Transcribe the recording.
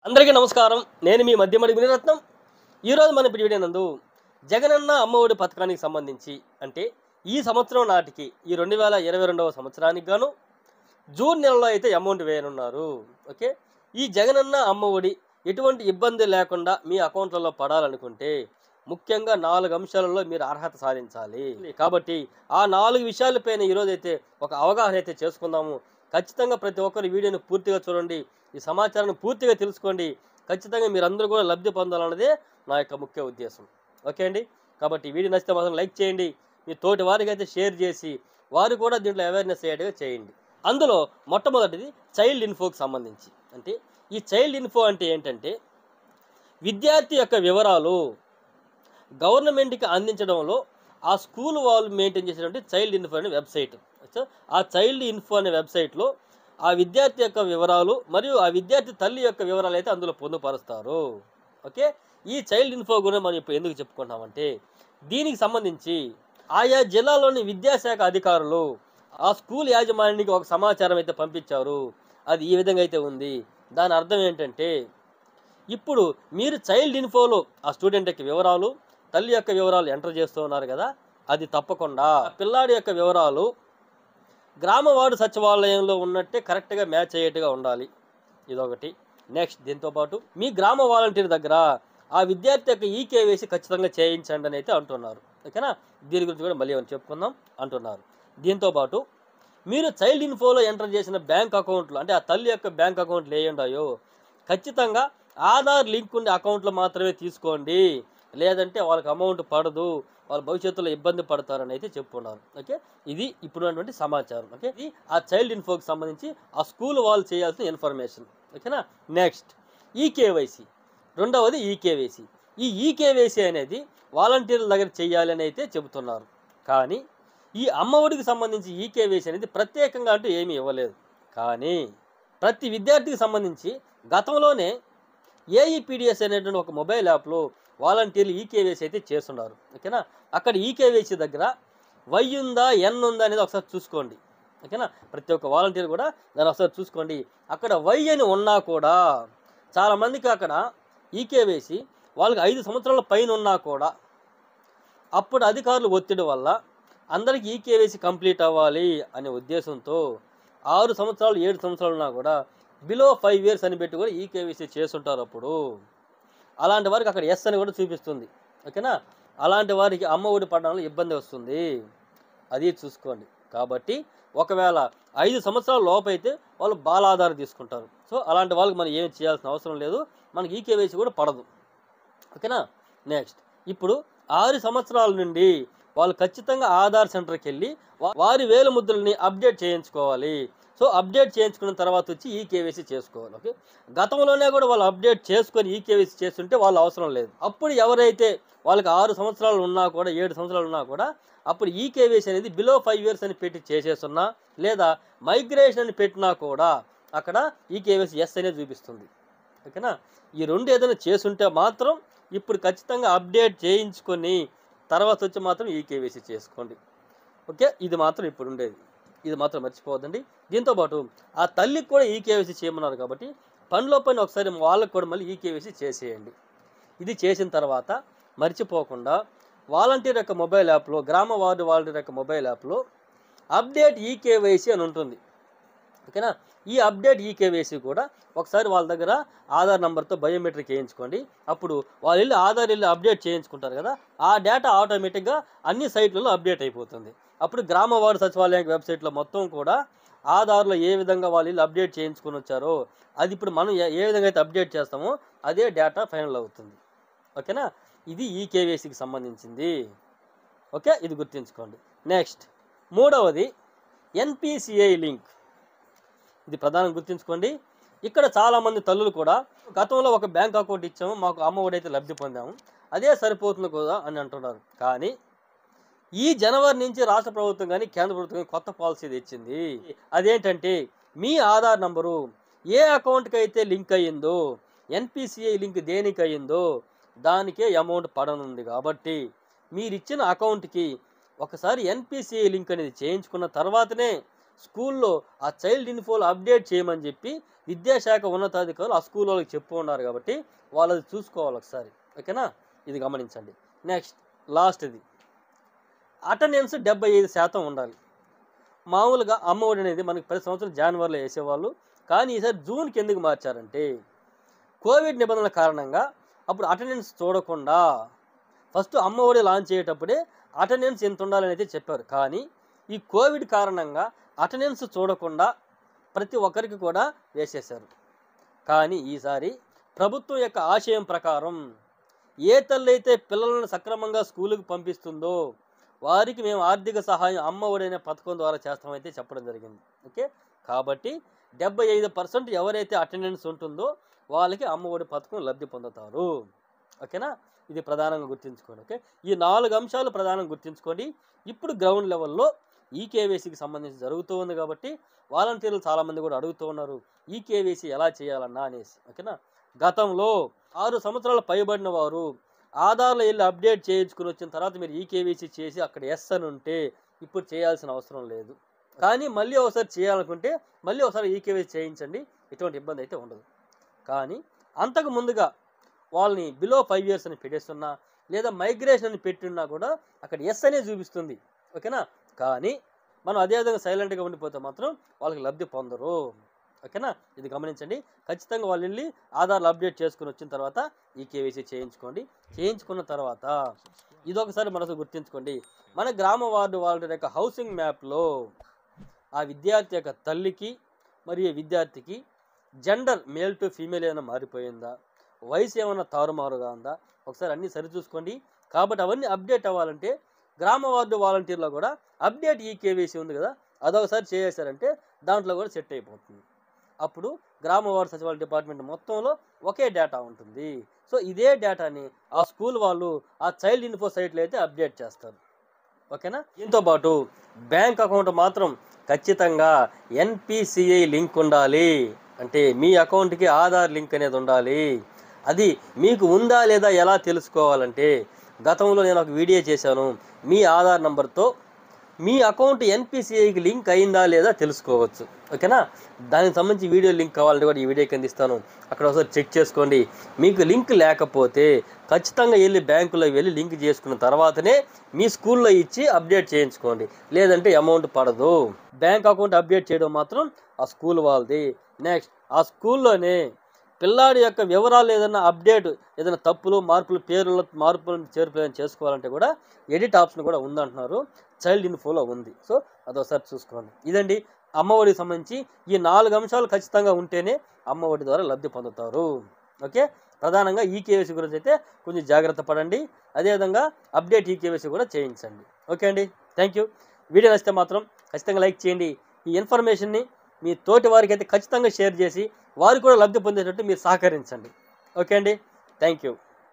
అందరికీ నమస్కారం నేను మీ మధ్యమడి వినిరత్నం ఈరోజు మన వీడియో నందు జగనన్న అమ్మఒడి పథకానికి సంబంధించి అంటే ఈ సంవత్సరం నాటికి ఈ రెండు వేల ఇరవై రెండవ సంవత్సరానికి గాను జూన్ నెలలో అయితే అమౌంట్ వేయనున్నారు ఓకే ఈ జగనన్న అమ్మఒడి ఎటువంటి ఇబ్బంది లేకుండా మీ అకౌంట్లలో పడాలనుకుంటే ముఖ్యంగా నాలుగు అంశాలలో మీరు అర్హత సాధించాలి కాబట్టి ఆ నాలుగు విషయాలపైన ఈరోజు అయితే ఒక అవగాహన అయితే చేసుకుందాము ఖచ్చితంగా ప్రతి ఒక్కరు వీడియోని పూర్తిగా చూడండి ఈ సమాచారాన్ని పూర్తిగా తెలుసుకోండి ఖచ్చితంగా మీరందరూ కూడా లబ్ధి పొందాలన్నదే నా యొక్క ముఖ్య ఉద్దేశం ఓకే అండి కాబట్టి ఈ వీడియో నచ్చితే మాత్రం లైక్ చేయండి మీ తోటి వారికి అయితే షేర్ చేసి వారు కూడా దీంట్లో అవేర్నెస్ అయ్యేట్టుగా చేయండి అందులో మొట్టమొదటిది చైల్డ్ ఇన్ఫోకి సంబంధించి అంటే ఈ చైల్డ్ ఇన్ఫో అంటే ఏంటంటే విద్యార్థి యొక్క వివరాలు గవర్నమెంట్కి అందించడంలో ఆ స్కూల్ వాళ్ళు మెయింటైన్ చేసేటువంటి చైల్డ్ ఇన్ఫో అనే వెబ్సైట్ సో ఆ చైల్డ్ ఇన్ఫో అనే వెబ్సైట్లో ఆ విద్యార్థి యొక్క వివరాలు మరియు ఆ విద్యార్థి తల్లి యొక్క వివరాలు అయితే అందులో పొందుపరుస్తారు ఓకే ఈ చైల్డ్ ఇన్ఫో గురించి మనం ఇప్పుడు ఎందుకు చెప్పుకుంటామంటే దీనికి సంబంధించి ఆయా జిల్లాలోని విద్యాశాఖ అధికారులు ఆ స్కూల్ యాజమాన్యానికి ఒక సమాచారం అయితే పంపించారు అది ఈ విధంగా అయితే ఉంది దాని అర్థం ఏంటంటే ఇప్పుడు మీరు చైల్డ్ ఇన్ఫోలో ఆ స్టూడెంట్ యొక్క వివరాలు తల్లి యొక్క వివరాలు ఎంటర్ చేస్తూ ఉన్నారు కదా అది తప్పకుండా పిల్లాడి యొక్క వివరాలు గ్రామ వార్డు సచివాలయంలో ఉన్నట్టే కరెక్ట్గా మ్యాచ్ అయ్యేట్టుగా ఉండాలి ఇదొకటి నెక్స్ట్ దీంతోపాటు మీ గ్రామ వాలంటీర్ దగ్గర ఆ విద్యార్థి యొక్క ఈకేవేసి ఖచ్చితంగా చేయించండి అని అయితే అంటున్నారు ఓకేనా దీని గురించి కూడా మళ్ళీ ఏమైనా చెప్పుకుందాం అంటున్నారు దీంతోపాటు మీరు చైల్డ్ ఇన్ఫోలో ఎంటర్ చేసిన బ్యాంక్ అకౌంట్లు అంటే ఆ తల్లి యొక్క బ్యాంక్ అకౌంట్లు ఏ ఉన్నాయో ఖచ్చితంగా ఆధార్ లింక్ ఉండే అకౌంట్లు మాత్రమే తీసుకోండి లేదంటే వాళ్ళకి అమౌంట్ పడదు వాళ్ళ భవిష్యత్తులో ఇబ్బంది పడతారని అయితే చెప్పుకున్నారు ఓకే ఇది ఇప్పుడున్నటువంటి సమాచారం ఓకే ఇది ఆ చైల్డ్ ఇన్ఫోకి సంబంధించి ఆ స్కూల్ వాళ్ళు చేయాల్సిన ఇన్ఫర్మేషన్ ఓకేనా నెక్స్ట్ ఈకేవైసీ రెండవది ఈకేవైసీ ఈ ఈకేవైసీ అనేది వాలంటీర్ల దగ్గర చేయాలి అని అయితే చెబుతున్నారు కానీ ఈ అమ్మఒడికి సంబంధించి ఈకేవైసీ అనేది ప్రత్యేకంగా అంటూ ఏమీ ఇవ్వలేదు కానీ ప్రతి విద్యార్థికి సంబంధించి గతంలోనే ఏఈపీడిఎస్ అనేటువంటి ఒక మొబైల్ యాప్లో వాలంటీర్లు ఈకేవైసీ అయితే చేస్తున్నారు ఓకేనా అక్కడ ఈకేవైసీ దగ్గర వై ఉందా ఎన్ ఉందా అనేది ఒకసారి చూసుకోండి ఓకేనా ప్రతి ఒక్క వాలంటీర్ కూడా దాన్ని ఒకసారి చూసుకోండి అక్కడ వై అని ఉన్నా కూడా చాలామందికి అక్కడ ఈకేవైసీ వాళ్ళకి ఐదు సంవత్సరాల పైన ఉన్నా కూడా అప్పుడు అధికారులు ఒత్తిడి వల్ల అందరికీ ఈకేవైసీ కంప్లీట్ అవ్వాలి అనే ఉద్దేశంతో ఆరు సంవత్సరాలు ఏడు సంవత్సరాలు ఉన్నా కూడా బిలో ఫైవ్ ఇయర్స్ అని పెట్టి కూడా ఈకేవైసీ చేస్తుంటారు అప్పుడు అలాంటి వారికి అక్కడ ఎస్ అని కూడా చూపిస్తుంది ఓకేనా అలాంటి వారికి అమ్మ ఒడి పడడంలో ఇబ్బంది వస్తుంది అది చూసుకోండి కాబట్టి ఒకవేళ ఐదు సంవత్సరాల లోపు అయితే వాళ్ళు బాలాధార తీసుకుంటారు సో అలాంటి వాళ్ళకి మనం ఏం చేయాల్సిన అవసరం లేదు మనకి ఈకేవైసీ కూడా పడదు ఓకేనా నెక్స్ట్ ఇప్పుడు ఆరు సంవత్సరాల నుండి వాళ్ళు ఖచ్చితంగా ఆధార్ సెంటర్కి వెళ్ళి వా- వారి వేలు ముద్రల్ని అప్డేట్ చేయించుకోవాలి సో అప్డేట్ చేయించుకున్న తర్వాత వచ్చి ఈ కేవైసీ చేసుకోవాలి ఓకే గతంలోనే కూడా వాళ్ళు అప్డేట్ చేసుకొని ఈ కేవైసీ చేస్తుంటే వాళ్ళు అవసరం లేదు అప్పుడు ఎవరైతే వాళ్ళకి ఆరు సంవత్సరాలు ఉన్నా కూడా ఏడు సంవత్సరాలు ఉన్నా కూడా అప్పుడు ఈ కేవైసీ అనేది బిలో ఫైవ్ ఇయర్స్ అని పెట్టి చేసేస్తున్నా లేదా మైగ్రేషన్ అని పెట్టినా కూడా అక్కడ ఈ కేవైసీ ఎస్ అనేది చూపిస్తుంది ఓకేనా ఈ రెండు ఏదైనా చేసుంటే మాత్రం ఇప్పుడు ఖచ్చితంగా అప్డేట్ చేయించుకొని తర్వాత వచ్చి మాత్రం ఈ కేవైసీ చేసుకోండి ఓకే ఇది మాత్రం ఇప్పుడు ఉండేది ఇది మాత్రం మర్చిపోవద్దండి దీంతోపాటు ఆ తల్లికి కూడా ఈ కేవైసీ చేయమన్నారు కాబట్టి పనిలో పని ఒకసారి వాళ్ళకి కూడా మళ్ళీ ఈ కేవైసీ చేసేయండి ఇది చేసిన తర్వాత మర్చిపోకుండా వాలంటీర్ యొక్క మొబైల్ యాప్లో గ్రామ వార్డు వాలంటీర్ యొక్క మొబైల్ యాప్లో అప్డేట్ ఈ కేవైసీ అని ఉంటుంది ఓకేనా ఈ అప్డేట్ ఈ కేవైసీ కూడా ఒకసారి వాళ్ళ దగ్గర ఆధార్ నెంబర్తో బయోమెట్రిక్ వేయించుకోండి అప్పుడు వాళ్ళు వెళ్ళి ఆధార్ వెళ్ళి అప్డేట్ చేయించుకుంటారు కదా ఆ డేటా ఆటోమేటిక్గా అన్ని సైట్లలో అప్డేట్ అయిపోతుంది అప్పుడు గ్రామ వార్డు సచివాలయం వెబ్సైట్లో మొత్తం కూడా ఆధార్లో ఏ విధంగా వాళ్ళు వెళ్ళి అప్డేట్ చేయించుకొని వచ్చారో అది ఇప్పుడు మనం ఏ ఏ విధంగా అయితే అప్డేట్ చేస్తామో అదే డేటా ఫైనల్ అవుతుంది ఓకేనా ఇది ఈ కేవైసీకి సంబంధించింది ఓకే ఇది గుర్తుంచుకోండి నెక్స్ట్ మూడవది ఎన్పిసిఐ లింక్ ఇది ప్రధానం గుర్తుంచుకోండి ఇక్కడ చాలామంది తల్లులు కూడా గతంలో ఒక బ్యాంక్ అకౌంట్ ఇచ్చాము మాకు అమ్మ ఒడి అయితే లబ్ధి పొందాము అదే సరిపోతుంది కదా అని అంటున్నారు కానీ ఈ జనవరి నుంచి రాష్ట్ర ప్రభుత్వం కానీ కేంద్ర ప్రభుత్వం కానీ కొత్త పాలసీ తెచ్చింది అదేంటంటే మీ ఆధార్ నంబరు ఏ అకౌంట్కి అయితే లింక్ అయ్యిందో ఎన్పిసిఐ లింక్ దేనికి అయ్యిందో దానికే అమౌంట్ పడనుంది కాబట్టి మీరు ఇచ్చిన అకౌంట్కి ఒకసారి ఎన్పిసిఐ లింక్ అనేది చేయించుకున్న తర్వాతనే స్కూల్లో ఆ చైల్డ్ ఇన్ఫోలో అప్డేట్ చేయమని చెప్పి విద్యాశాఖ ఉన్నతాధికారులు ఆ స్కూల్ వాళ్ళకి చెప్పు ఉన్నారు కాబట్టి వాళ్ళు అది చూసుకోవాలి ఒకసారి ఓకేనా ఇది గమనించండి నెక్స్ట్ లాస్ట్ ఇది అటెండెన్స్ డెబ్బై ఐదు శాతం ఉండాలి మామూలుగా అమ్మఒడి అనేది మనకి ప్రతి సంవత్సరం జనవరిలో వేసేవాళ్ళు కానీ ఈసారి జూన్కి ఎందుకు మార్చారంటే కోవిడ్ నిబంధనల కారణంగా అప్పుడు అటెండెన్స్ చూడకుండా ఫస్ట్ అమ్మఒడి లాంచ్ అయ్యేటప్పుడే అటెండెన్స్ ఎంత ఉండాలని అయితే చెప్పారు కానీ ఈ కోవిడ్ కారణంగా అటెండెన్స్ చూడకుండా ప్రతి ఒక్కరికి కూడా వేసేశారు కానీ ఈసారి ప్రభుత్వం యొక్క ఆశయం ప్రకారం ఏ తల్లి అయితే పిల్లలను సక్రమంగా స్కూలుకు పంపిస్తుందో వారికి మేము ఆర్థిక సహాయం అమ్మ ఒడి అనే పథకం ద్వారా చేస్తామైతే చెప్పడం జరిగింది ఓకే కాబట్టి డెబ్బై ఐదు పర్సెంట్ ఎవరైతే అటెండెన్స్ ఉంటుందో వాళ్ళకి అమ్మ ఒడి పథకం లబ్ధి పొందుతారు ఓకేనా ఇది ప్రధానంగా గుర్తుంచుకోండి ఓకే ఈ నాలుగు అంశాలు ప్రధానంగా గుర్తుంచుకోండి ఇప్పుడు గ్రౌండ్ లెవెల్లో ఈకేవైసీకి సంబంధించి జరుగుతూ ఉంది కాబట్టి వాలంటీర్లు చాలామంది కూడా అడుగుతూ ఉన్నారు ఈకేవైసీ ఎలా చేయాలన్నా అనేసి ఓకేనా గతంలో ఆరు సంవత్సరాలు పైబడిన వారు ఆధార్లో వెళ్ళి అప్డేట్ చేయించుకుని వచ్చిన తర్వాత మీరు ఈకేవైసీ చేసి అక్కడ ఎస్ అని ఉంటే ఇప్పుడు చేయాల్సిన అవసరం లేదు కానీ మళ్ళీ ఒకసారి చేయాలనుకుంటే మళ్ళీ ఒకసారి ఈకేవైసీ చేయించండి ఎటువంటి ఇబ్బంది అయితే ఉండదు కానీ అంతకు ముందుగా వాళ్ళని బిలో ఫైవ్ ఇయర్స్ అని పెట్టేస్తున్నా లేదా మైగ్రేషన్ అని పెట్టున్నా కూడా అక్కడ ఎస్ అనే చూపిస్తుంది ఓకేనా కానీ మనం అదే విధంగా సైలెంట్గా ఉండిపోతే మాత్రం వాళ్ళకి లబ్ధి పొందరు ఓకేనా ఇది గమనించండి ఖచ్చితంగా వాళ్ళు వెళ్ళి ఆధార్లు అప్డేట్ చేసుకుని వచ్చిన తర్వాత ఈ కేవైసీ చేయించుకోండి చేయించుకున్న తర్వాత ఇదొకసారి మనసు గుర్తుంచుకోండి మన గ్రామ వార్డు వాళ్ళ యొక్క హౌసింగ్ మ్యాప్లో ఆ విద్యార్థి యొక్క తల్లికి మరియు విద్యార్థికి జెండర్ మేల్ టు ఫీమేల్ ఏమైనా మారిపోయిందా వయసు ఏమైనా తారుమారుగా ఉందా ఒకసారి అన్నీ సరిచూసుకోండి కాబట్టి అవన్నీ అప్డేట్ అవ్వాలంటే గ్రామ వార్డు వాలంటీర్లో కూడా అప్డేట్ ఈ కేవైసీ ఉంది కదా అదొకసారి చేసేసారంటే దాంట్లో కూడా సెట్ అయిపోతుంది అప్పుడు గ్రామ వార్డు సచివాలయ డిపార్ట్మెంట్ మొత్తంలో ఒకే డేటా ఉంటుంది సో ఇదే డేటాని ఆ స్కూల్ వాళ్ళు ఆ చైల్డ్ ఇన్ఫో సైట్లో అయితే అప్డేట్ చేస్తారు ఓకేనా దీంతో పాటు బ్యాంక్ అకౌంట్ మాత్రం ఖచ్చితంగా ఎన్పిసిఐ లింక్ ఉండాలి అంటే మీ అకౌంట్కి ఆధార్ లింక్ అనేది ఉండాలి అది మీకు ఉందా లేదా ఎలా తెలుసుకోవాలంటే గతంలో నేను ఒక వీడియో చేశాను మీ ఆధార్ నంబర్తో మీ అకౌంట్ ఎన్పిసిఐకి లింక్ అయిందా లేదా తెలుసుకోవచ్చు ఓకేనా దానికి సంబంధించి వీడియో లింక్ కావాలంటే కూడా ఈ వీడియో కింద ఇస్తాను అక్కడ ఒకసారి చెక్ చేసుకోండి మీకు లింక్ లేకపోతే ఖచ్చితంగా వెళ్ళి బ్యాంకులో వెళ్ళి లింక్ చేసుకున్న తర్వాతనే మీ స్కూల్లో ఇచ్చి అప్డేట్ చేయించుకోండి లేదంటే అమౌంట్ పడదు బ్యాంక్ అకౌంట్ అప్డేట్ చేయడం మాత్రం ఆ స్కూల్ వాళ్ళది నెక్స్ట్ ఆ స్కూల్లోనే పిల్లాడి యొక్క వివరాలు ఏదైనా అప్డేట్ ఏదైనా తప్పులు మార్పులు పేర్లు మార్పులు చేర్పులు చేసుకోవాలంటే కూడా ఎడిట్ ఆప్షన్ కూడా ఉందంటున్నారు చైల్డ్ ఇన్ఫోలో ఉంది సో అదొకసారి చూసుకోండి ఇదండి అమ్మఒడికి సంబంధించి ఈ నాలుగు అంశాలు ఖచ్చితంగా ఉంటేనే అమ్మఒడి ద్వారా లబ్ధి పొందుతారు ఓకే ప్రధానంగా ఈ కేవైసీ గురించి అయితే కొంచెం జాగ్రత్త పడండి అదేవిధంగా అప్డేట్ ఈ కేవైసీ కూడా చేయించండి ఓకే అండి థ్యాంక్ యూ వీడియో నచ్చితే మాత్రం ఖచ్చితంగా లైక్ చేయండి ఈ ఇన్ఫర్మేషన్ని మీ తోటి వారికి అయితే ఖచ్చితంగా షేర్ చేసి వారు కూడా లబ్ధి పొందేటట్టు మీరు సహకరించండి ఓకే అండి థ్యాంక్ యూ